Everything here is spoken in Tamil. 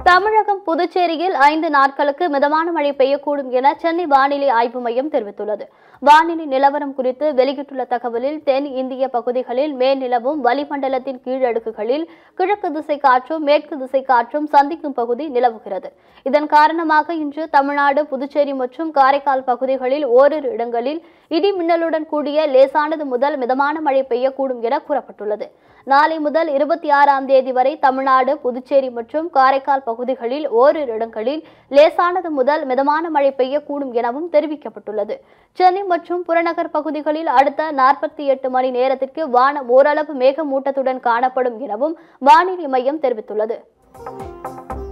தமிழகம் புதுச்சேரியில் ஐந்து நாட்களுக்கு மிதமான மழை பெய்யக்கூடும் என சென்னை வானிலை ஆய்வு மையம் தெரிவித்துள்ளது வானிலை நிலவரம் குறித்து வெளியிட்டுள்ள தகவலில் தென் இந்திய பகுதிகளில் மேல்நிலவும் வளிமண்டலத்தின் கீழடுக்குகளில் கிழக்கு திசை காற்றும் மேற்கு திசை காற்றும் சந்திக்கும் பகுதி நிலவுகிறது இதன் காரணமாக இன்று தமிழ்நாடு புதுச்சேரி மற்றும் காரைக்கால் பகுதிகளில் ஓரிரு இடங்களில் இடி மின்னலுடன் கூடிய லேசானது முதல் மிதமான மழை பெய்யக்கூடும் என கூறப்பட்டுள்ளது நாளை முதல் இருபத்தி ஆறாம் தேதி வரை தமிழ்நாடு புதுச்சேரி மற்றும் காரைக்கால் பகுதிகளில் ஓரிரு இடங்களில் லேசானது முதல் மிதமான மழை பெய்யக்கூடும் எனவும் தெரிவிக்கப்பட்டுள்ளது சென்னை மற்றும் புறநகர் பகுதிகளில் அடுத்த நாற்பத்தி எட்டு மணி நேரத்திற்கு வானம் ஓரளவு மேகமூட்டத்துடன் காணப்படும் எனவும் வானிலை மையம் தெரிவித்துள்ளது